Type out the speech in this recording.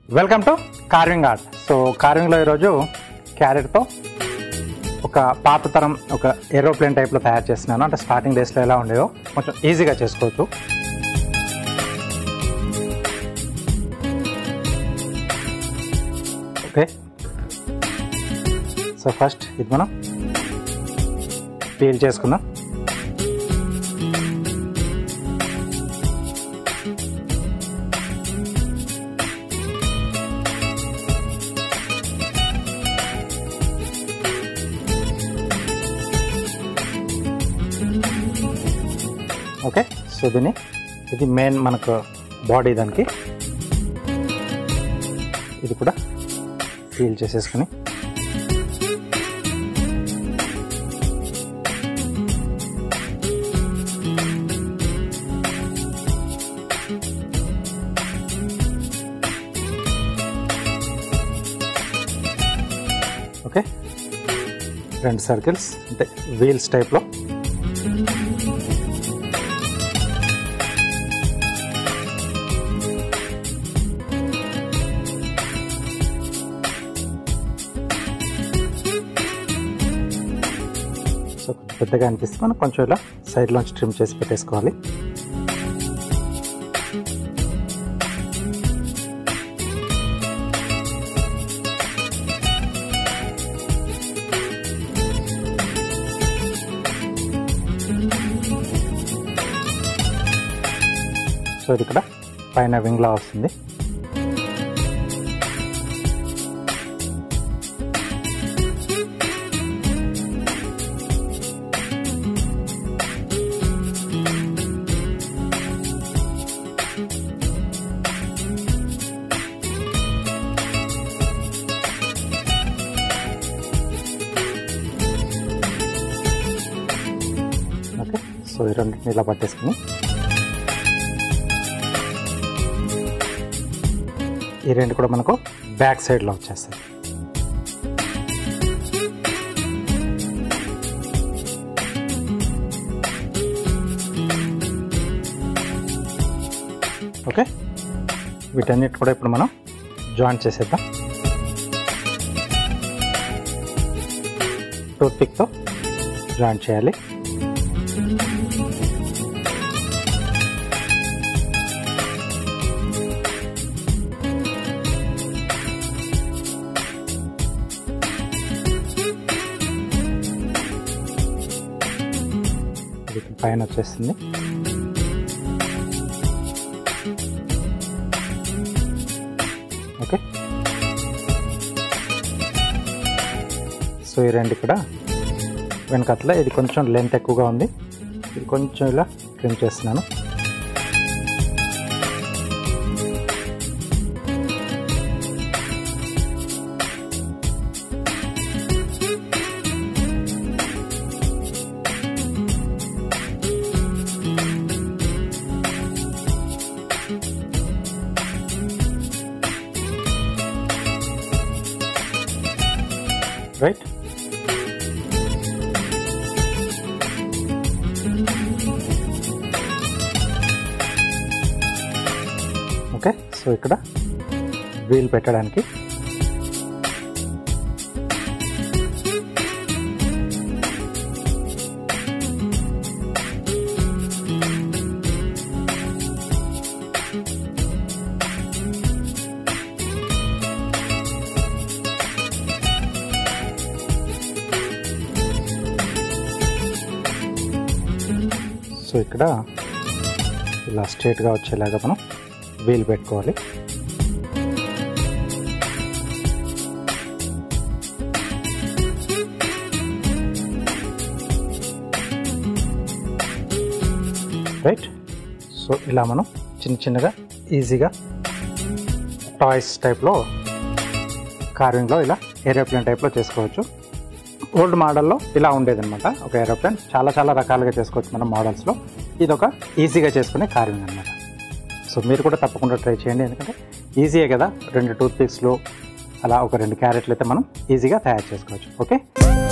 welcome to carving art so కార్వింగ్లో ఈరోజు క్యారెట్తో ఒక పాత తరం ఒక ఏరోప్లేన్ టైప్లో తయారు చేస్తున్నాను అంటే స్టార్టింగ్ డేస్లో ఎలా ఉండేదో కొంచెం ఈజీగా చేసుకోవచ్చు ఓకే సో ఫస్ట్ ఇది మనం పీల్ చేసుకుందాం ఓకే సో దీన్ని ఇది మెయిన్ మనకు బాడీ దానికి ఇది కూడా ఫీల్ చేసేసుకుని ఓకే రెండు సర్కిల్స్ అంటే వీల్స్ టైప్లో సో కొంచెం పెద్దగా అనిపిస్తే మనం కొంచెం ఇలా సైడ్లోంచి ట్రిమ్ చేసి పెట్టేసుకోవాలి సో ఇది ఇక్కడ పైన వింగ్లా వస్తుంది ఓకే సో ఈ రెండింటిని ఇలా పట్టేసుకుని ఈ రెండు కూడా మనకు బ్యాక్ సైడ్లో వచ్చేస్తాయి ఓకే వీటన్నిటి కూడా ఇప్పుడు మనం జాయిన్ చేసేద్దాం టూత్ పిక్తో జాయిన్ చేయాలి ఇది పైన వచ్చేస్తుంది ఓకే సో ఈ రెండు ఇక్కడ వెనకట్ల ఇది కొంచెం లెంత్ ఎక్కువగా ఉంది ఇది కొంచెం ఇలా ట్రిమ్ చేస్తున్నాను రైట్ ఓకే సో ఇక్కడ వీల్ పెట్టడానికి సో ఇక్కడ ఇలా స్ట్రేట్గా వచ్చేలాగా మనం వీల్ పెట్టుకోవాలి రైట్ సో ఇలా మనం చిన్న చిన్నగా ఈజీగా టాయ్స్ టైప్లో కార్వింగ్లో ఇలా ఏరోప్లేన్ టైప్లో చేసుకోవచ్చు ఓల్డ్ మోడల్లో ఇలా ఉండేదన్నమాట ఒక ఏరోప్లేన్ చాలా చాలా రకాలుగా చేసుకోవచ్చు మనం మోడల్స్లో ఇది ఒక ఈజీగా చేసుకునే కార్వింగ్ అనమాట సో మీరు కూడా తప్పకుండా ట్రై చేయండి ఎందుకంటే ఈజీయే కదా రెండు టూత్ పిక్స్లు అలా ఒక రెండు క్యారెట్లు అయితే మనం ఈజీగా తయారు చేసుకోవచ్చు ఓకే